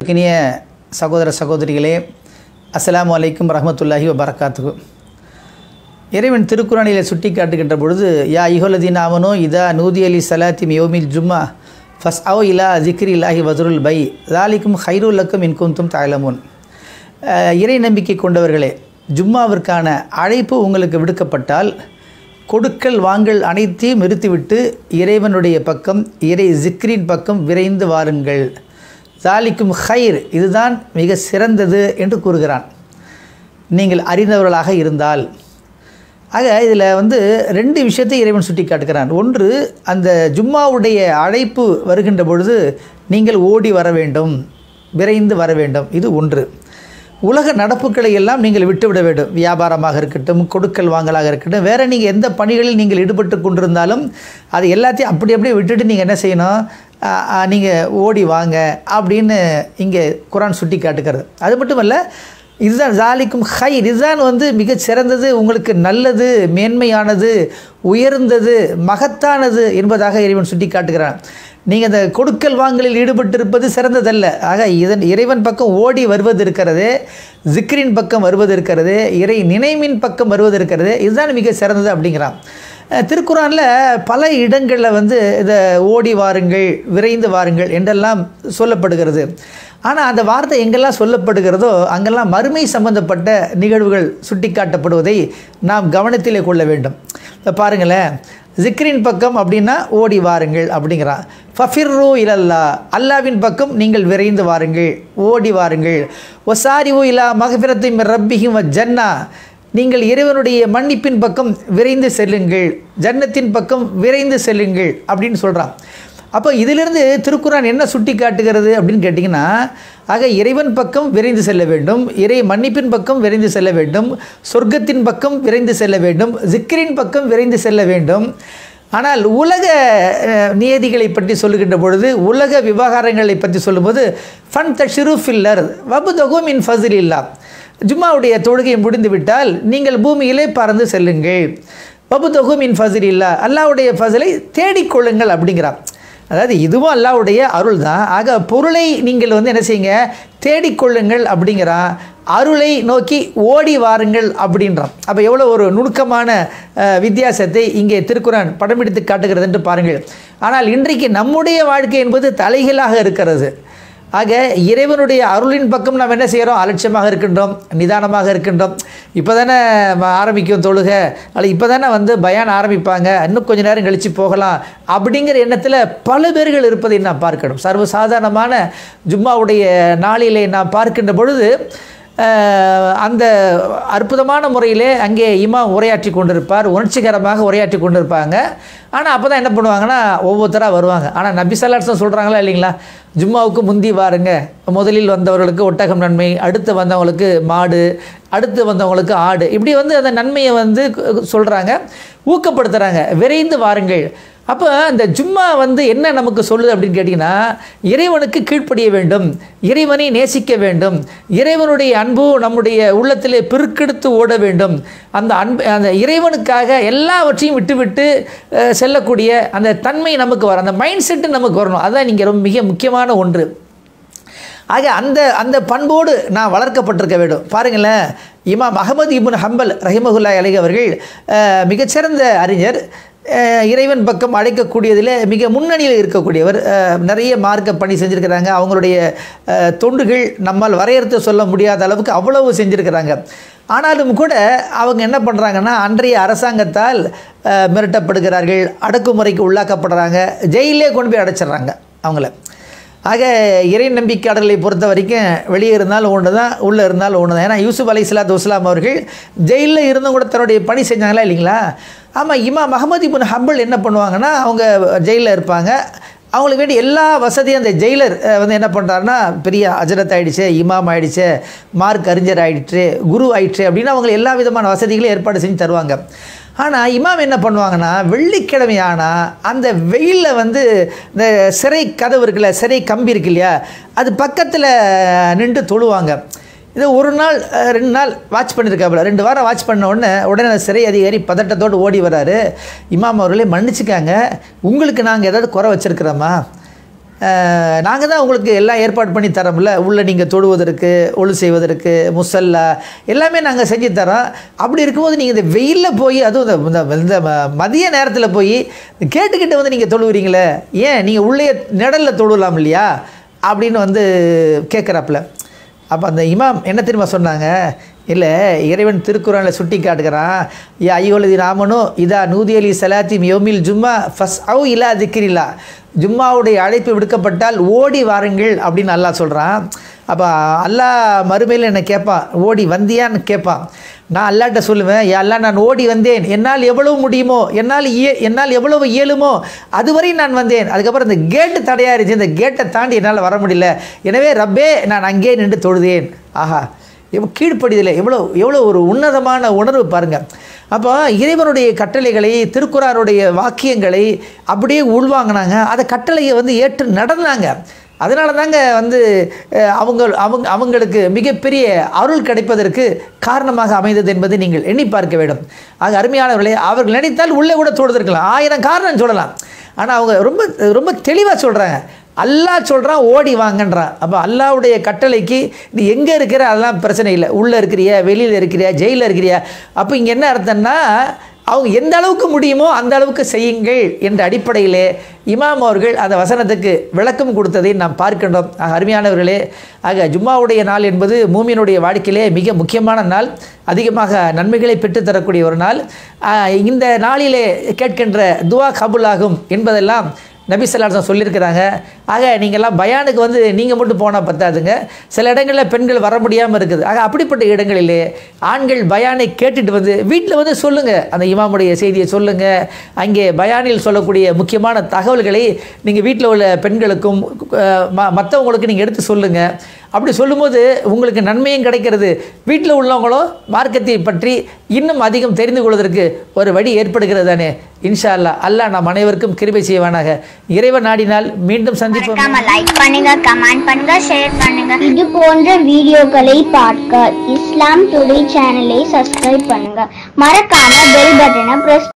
அன்புக்கினிய சகோதர சகோதரிகளே அஸ்ஸலாமு அலைக்கும் ரஹமத்துல்லாஹி வபரகாத்துகு இறைவன் திருக்குறானிலே சுட்டி காட்டுகின்ற பொழுது யா இஹோலதீன் ஆமனோ இதா நூதி அலி சலாத்தி யோமில் ஜும்மா ஃபஸ் அவ் இலா ஜிக்ரி இலாஹி வதுருல் பை தாலிக்கும் ஹைருல்லக்கும் இன்குந்தும் தாயலமுன் இறை நம்பிக்கை கொண்டவர்களே ஜும்மாவிற்கான அழைப்பு உங்களுக்கு விடுக்கப்பட்டால் கொடுக்கல் வாங்கல் அனைத்தையும் நிறுத்திவிட்டு இறைவனுடைய பக்கம் இறை ஜிக்ரின் பக்கம் விரைந்து வாருங்கள் தாலிக்கும் ஹைர் இதுதான் மிக சிறந்தது என்று கூறுகிறான் நீங்கள் அறிந்தவர்களாக இருந்தால் ஆக இதில் வந்து ரெண்டு விஷயத்தை இறைவன் சுட்டி காட்டுகிறான் ஒன்று அந்த ஜும்மாவுடைய அழைப்பு வருகின்ற பொழுது நீங்கள் ஓடி வர வேண்டும் விரைந்து வர வேண்டும் இது ஒன்று உலக நடப்புகளை எல்லாம் நீங்கள் விட்டுவிட வேண்டும் வியாபாரமாக இருக்கட்டும் கொடுக்கல் வாங்கலாக இருக்கட்டும் வேறு நீங்கள் எந்த பணிகளில் நீங்கள் ஈடுபட்டு கொண்டிருந்தாலும் அது எல்லாத்தையும் அப்படி அப்படியே விட்டுட்டு நீங்கள் என்ன செய்யணும் நீங்கள் ஓடி வாங்க அப்படின்னு இங்கே குரான் சுட்டி காட்டுக்கிறது அது மட்டும் இல்லை இதுதான் ஜாலிக்கும் ஹை இதுதான் வந்து மிகச் சிறந்தது உங்களுக்கு நல்லது மேன்மையானது உயர்ந்தது மகத்தானது என்பதாக இறைவன் சுட்டி காட்டுகிறான் நீங்கள் இந்த கொடுக்கல் வாங்கலில் ஈடுபட்டிருப்பது சிறந்ததல்ல ஆக இதன் இறைவன் பக்கம் ஓடி வருவது இருக்கிறது ஜிக்ரின் பக்கம் வருவது இருக்கிறது இறை நினைவின் பக்கம் வருவது இருக்கிறது இதுதான் மிக சிறந்தது அப்படிங்கிறான் திருக்குறானில் பல இடங்களில் வந்து இதை ஓடி வாருங்கள் விரைந்து வாருங்கள் என்றெல்லாம் சொல்லப்படுகிறது ஆனால் அந்த வார்த்தை எங்கெல்லாம் சொல்லப்படுகிறதோ அங்கெல்லாம் மறுமை சம்பந்தப்பட்ட நிகழ்வுகள் சுட்டி காட்டப்படுவதை நாம் கவனத்திலே கொள்ள வேண்டும் இப்போ பாருங்களேன் ஜிக்ரின் பக்கம் அப்படின்னா ஓடி வாருங்கள் அப்படிங்கிறான் ஃபஃபிர்ரு இலல்லா அல்லாவின் பக்கம் நீங்கள் விரைந்து வாருங்கள் ஓடி வாருங்கள் ஒசாரிவு இலா மகபிரத்தை ரப்பிஹிம் ஜன்னா நீங்கள் இறைவனுடைய மன்னிப்பின் பக்கம் விரைந்து செல்லுங்கள் ஜன்னத்தின் பக்கம் விரைந்து செல்லுங்கள் அப்படின்னு சொல்கிறான் அப்போ இதிலிருந்து திருக்குறான் என்ன சுட்டி காட்டுகிறது அப்படின்னு கேட்டிங்கன்னா ஆக இறைவன் பக்கம் விரைந்து செல்ல வேண்டும் இறை மன்னிப்பின் பக்கம் விரைந்து செல்ல வேண்டும் சொர்க்கத்தின் பக்கம் விரைந்து செல்ல வேண்டும் ஜிக்ரின் பக்கம் விரைந்து செல்ல வேண்டும் ஆனால் உலக நியதிகளை பற்றி சொல்லுகின்ற பொழுது உலக விவகாரங்களை பற்றி சொல்லும்போது ஃபன் தஷிரு ஃபில்லர் வபுதகும் இன் ஃபசில் இல்லா ஜும்மாவுடைய தொழுகை முடிந்துவிட்டால் நீங்கள் பூமியிலே பறந்து செல்லுங்கள் வபுதகும் இன் ஃபசில் இல்லா அல்லாவுடைய ஃபசிலை தேடிக்கொள்ளுங்கள் அப்படிங்கிறான் அதாவது இதுவும் அல்லாவுடைய அருள் தான் ஆக பொருளை நீங்கள் வந்து என்ன செய்யுங்க தேடிக்கொள்ளுங்கள் அப்படிங்கிறான் அருளை நோக்கி ஓடி வாருங்கள் அப்படின்றான் அப்போ எவ்வளோ ஒரு நுணுக்கமான வித்தியாசத்தை இங்கே திருக்குறான் படம் எடுத்து காட்டுகிறது என்று பாருங்கள் ஆனால் இன்றைக்கு நம்முடைய வாழ்க்கை என்பது தலைகளாக இருக்கிறது ஆக இறைவனுடைய அருளின் பக்கம் நாம் என்ன செய்கிறோம் அலட்சியமாக இருக்கின்றோம் நிதானமாக இருக்கின்றோம் இப்போ தானே ஆரம்பிக்கும் தொழுக அல்ல இப்போ தானே வந்து பயான் ஆரம்பிப்பாங்க இன்னும் கொஞ்சம் நேரம் கழித்து போகலாம் அப்படிங்கிற எண்ணத்தில் பல பேர்கள் இருப்பதை நான் பார்க்கணும் சர்வசாதாரணமான ஜும்மாவுடைய நாளிலே நான் பார்க்கின்ற பொழுது அந்த அற்புதமான முறையிலே அங்கே இமா உரையாற்றி கொண்டிருப்பார் உணர்ச்சிகரமாக உரையாற்றி கொண்டிருப்பாங்க ஆனால் அப்போ தான் என்ன பண்ணுவாங்கன்னா ஒவ்வொருத்தராக வருவாங்க ஆனால் நபிசல்லாட்சம் சொல்கிறாங்களா இல்லைங்களா ஜும்மாவுக்கு முந்தி வாருங்க முதலில் வந்தவர்களுக்கு ஒட்டகம் நன்மை அடுத்து வந்தவங்களுக்கு மாடு அடுத்து வந்தவங்களுக்கு ஆடு இப்படி வந்து அந்த நன்மையை வந்து சொல்கிறாங்க ஊக்கப்படுத்துகிறாங்க விரைந்து வாருங்கள் அப்போ அந்த ஜும்மா வந்து என்ன நமக்கு சொல்லுது அப்படின்னு கேட்டிங்கன்னா இறைவனுக்கு கீழ்ப்படிய வேண்டும் இறைவனை நேசிக்க வேண்டும் இறைவனுடைய அன்பு நம்முடைய உள்ளத்திலே பெருக்கெடுத்து ஓட வேண்டும் அந்த அன்பு அந்த இறைவனுக்காக எல்லாவற்றையும் விட்டுவிட்டு செல்லக்கூடிய அந்த தன்மை நமக்கு வரும் அந்த மைண்ட் செட்டு நமக்கு வரணும் அதுதான் நீங்கள் ரொம்ப மிக முக்கியமான ஒன்று ஆக அந்த அந்த பண்போடு நான் வளர்க்கப்பட்டிருக்க வேண்டும் பாருங்களேன் இமாம் அகமது இபுன் ஹம்பல் ரஹிமகுல்லா அலி அவர்கள் மிகச்சிறந்த அறிஞர் இறைவன் பக்கம் அழைக்கக்கூடியதில் மிக முன்னணியில் இருக்கக்கூடியவர் நிறைய மார்க்க பணி செஞ்சுருக்கிறாங்க அவங்களுடைய தொண்டுகள் நம்மால் வரையறுத்து சொல்ல முடியாத அளவுக்கு அவ்வளவு செஞ்சுருக்கிறாங்க ஆனாலும் கூட அவங்க என்ன பண்ணுறாங்கன்னா அன்றைய அரசாங்கத்தால் மிரட்டப்படுகிறார்கள் அடக்குமுறைக்கு உள்ளாக்கப்படுறாங்க ஜெயிலே கொண்டு போய் அடைச்சிட்றாங்க அவங்கள ஆக இறை நம்பிக்கையாளர்களை பொறுத்த வரைக்கும் வெளியே இருந்தாலும் ஒன்று தான் உள்ளே இருந்தாலும் ஒன்று தான் ஏன்னா யூசுப் அலி இஸ்லாத் வஸ்லாம் அவர்கள் ஜெயிலில் இருந்தும் கூட தன்னுடைய பணி செஞ்சாங்களா இல்லைங்களா ஆமாம் இமா மஹமது இபுன் ஹம்பிள் என்ன பண்ணுவாங்கன்னா அவங்க ஜெயிலில் இருப்பாங்க அவங்களுக்கு வேண்டிய எல்லா வசதியும் அந்த ஜெயிலர் வந்து என்ன பண்ணுறாருன்னா பெரிய அஜரத் ஆகிடுச்சு இமாம் ஆகிடுச்சு மார்க் அறிஞர் ஆகிடுச்சு குரு ஆயிடுச்சு அப்படின்னு அவங்க எல்லா விதமான வசதிகளையும் ஏற்பாடு செஞ்சு தருவாங்க ஆனால் இமாம் என்ன பண்ணுவாங்கன்னா வெள்ளிக்கிழமை ஆனால் அந்த வெயிலில் வந்து இந்த சிறை கதவு இருக்குல்ல சிறை கம்பி இருக்கு இல்லையா அது பக்கத்தில் நின்று தொழுவாங்க இது ஒரு நாள் அஹ், ரெண்டு நாள் வாட்ச் பண்ணியிருக்காப்புல ரெண்டு வாரம் வாட்ச் பண்ண உடனே உடனே அந்த சிறை அதிகாரி பதட்டத்தோடு ஓடி வராரு இமாம் அவர்களே மன்னிச்சுக்காங்க உங்களுக்கு நாங்கள் ஏதாவது குறை வச்சுருக்கிறோமா நாங்கள் தான் உங்களுக்கு எல்லாம் ஏற்பாடு பண்ணி தரோம்ல உள்ளே நீங்கள் தொழுவதற்கு ஒழு செய்வதற்கு முசல்லா எல்லாமே நாங்கள் செஞ்சு தரோம் அப்படி இருக்கும்போது நீங்கள் இந்த வெயிலில் போய் அதுவும் இந்த- இந்த இந்த ம- மதிய நேரத்தில் போய் கேட்டுக்கிட்டு வந்து நீங்கள் தொழுவுறீங்களே ஏன் நீங்கள் உள்ளே நிழலில் தொழுலாம் இல்லையா அப்படின்னு வந்து கேட்குறாப்புல அப்போ அந்த இமாம் என்ன தெரியுமா சொன்னாங்க இல்லை இறைவன் திருக்குறானில் சுட்டி காட்டுகிறான் யா ஐயோலதி ராமனும் இதா நூதி அலி சலாத்தி யோமில் ஜும்மா ஃபஸ் அவு இல்லா திக்கிரில்லா ஜும்மாவுடைய அழைப்பு விடுக்கப்பட்டால் ஓடி வாருங்கள் அப்படின்னு அல்லாஹ் சொல்கிறான் அப்போ அல்லாஹ் மறுமையில் என்னை கேட்பான் ஓடி வந்தியான்னு கேட்பான் நான் அல்லாட்ட சொல்லுவேன் "யா அல்லாஹ் நான் ஓடி வந்தேன் என்னால் எவ்வளவு முடியுமோ என்னால் இய என்னால் எவ்வளவு இயலுமோ அதுவரை நான் வந்தேன் அதுக்கப்புறம் இந்த கேட்டு தடையாக இருந்துச்சு இந்த கேட்டை தாண்டி என்னால் வர முடியல எனவே ரப்பே நான் அங்கே நின்று தொழுதேன் ஆஹா எவ்வளோ கீழ்ப்படிதலை எவ்வளோ எவ்வளோ ஒரு உன்னதமான உணர்வு பாருங்கள் அப்போ இறைவனுடைய கட்டளைகளை திருக்குறாருடைய வாக்கியங்களை அப்படியே உள்வாங்கினாங்க அதை கட்டளையை வந்து ஏற்று நடந்தாங்க அதனால தாங்க வந்து அஹ், அவங்க அவங்க அவங்களுக்கு மிகப்பெரிய அருள் கிடைப்பதற்கு காரணமாக அமைந்தது என்பதை நீங்கள் எண்ணி பார்க்க வேண்டும் ஆக அருமையானவர்களே அவர்கள் நினைத்தால் உள்ளே கூட தொழுதிருக்கலாம் ஆயிரம் காரணம் சொல்லலாம் ஆனால் அவங்க ரொம்ப ரொம்ப தெளிவாக சொல்கிறாங்க அல்லாஹ் சொல்கிறான் ஓடி வாங்கன்றான் அப்போ அல்லாஹ்வுடைய கட்டளைக்கு நீ எங்கே இருக்கிற அதெல்லாம் பிரச்சனை இல்லை உள்ளே இருக்கிறியா வெளியில் இருக்கிறியா ஜெயிலில் இருக்கிறியா அப்போ இங்கே என்ன அர்த்தம்னா அவங்க எந்த அளவுக்கு முடியுமோ அந்த அளவுக்கு செய்யுங்கள் என்ற அடிப்படையிலே இமாம் அவர்கள் அந்த வசனத்துக்கு விளக்கம் கொடுத்ததை நாம் பார்க்கின்றோம் ஆக அருமையானவர்களே ஆக ஜும்மாவுடைய நாள் என்பது மூமியனுடைய வாழ்க்கையிலே மிக முக்கியமான நாள் அதிகமாக நன்மைகளை பெற்றுத்தரக்கூடிய ஒரு நாள் ஆஹ் இந்த நாளிலே கேட்கின்ற துவா கபுலாகும் என்பதெல்லாம் நபி சொல்லாசம் சொல்லியிருக்கிறாங்க ஆக நீங்கள்லாம் பயானுக்கு வந்து நீங்கள் மட்டும் போனால் பத்தாதுங்க சில இடங்களில் பெண்கள் வர முடியாமல் இருக்குது ஆக அப்படிப்பட்ட இடங்களிலே ஆண்கள் பயானை கேட்டுட்டு வந்து வீட்டில் வந்து சொல்லுங்கள் அந்த இமாமுடைய செய்தியை சொல்லுங்கள் அங்கே பயானில் சொல்லக்கூடிய முக்கியமான தகவல்களை நீங்கள் வீட்டில் உள்ள பெண்களுக்கும் அஹ், ம மற்றவங்களுக்கு நீங்கள் எடுத்து சொல்லுங்கள் அப்படி சொல்லும்போது உங்களுக்கு நன்மையும் கிடைக்கிறது வீட்டில் உள்ளவங்களும் மார்க்கத்தை பற்றி இன்னும் அதிகம் தெரிந்து கொள்வதற்கு ஒரு வழி ஏற்படுகிறது தானே இன்ஷா அல்லாஹ் அல்லாஹ் நாம் அனைவருக்கும் கிருபை செய்வானாக இறைவன் நாடினால் மீண்டும் சந்திப்போம் மறக்காம லைக் பண்ணுங்க கமெண்ட் பண்ணுங்க ஷேர் பண்ணுங்க இது போன்ற வீடியோக்களை பார்க்க இஸ்லாம் டுடே சேனலை சப்ஸ்கிரைப் பண்ணுங்க மறக்காம பெல் பட்டனை பிரஸ்